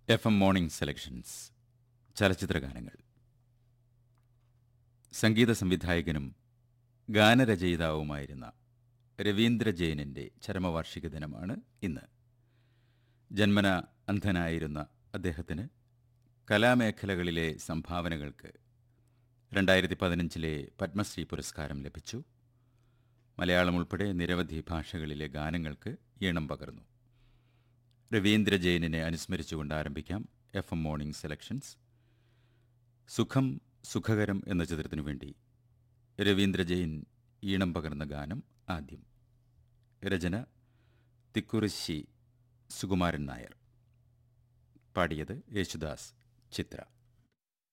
F M morning selections ചലച്ചിത്രഗാനങ്ങൾ സംഗീത സംവിധായകനും ഗാനരചയിതാവുമായിരുന്ന രവീന്ദ്ര ജെയിനിൻ്റെ ചരമവാർഷിക ദിനമാണ് ഇന്ന് ജന്മന അന്ധനായിരുന്ന അദ്ദേഹത്തിന് കലാമേഖലകളിലെ സംഭാവനകൾക്ക് രണ്ടായിരത്തി പതിനഞ്ചിലെ പത്മശ്രീ പുരസ്കാരം ലഭിച്ചു മലയാളം ഉൾപ്പെടെ നിരവധി ഭാഷകളിലെ ഗാനങ്ങൾക്ക് ഈണം പകർന്നു രവീന്ദ്ര ജെയിനിനെ അനുസ്മരിച്ചുകൊണ്ട് ആരംഭിക്കാം എഫ് എം മോർണിംഗ് സെലക്ഷൻസ് സുഖം സുഖകരം എന്ന ചിത്രത്തിനു വേണ്ടി രവീന്ദ്ര ജെയിൻ ഈണം പകർന്ന ഗാനം ആദ്യം രചന തിക്കുറിശി സുകുമാരൻ നായർ പാടിയത് യേശുദാസ് ചിത്ര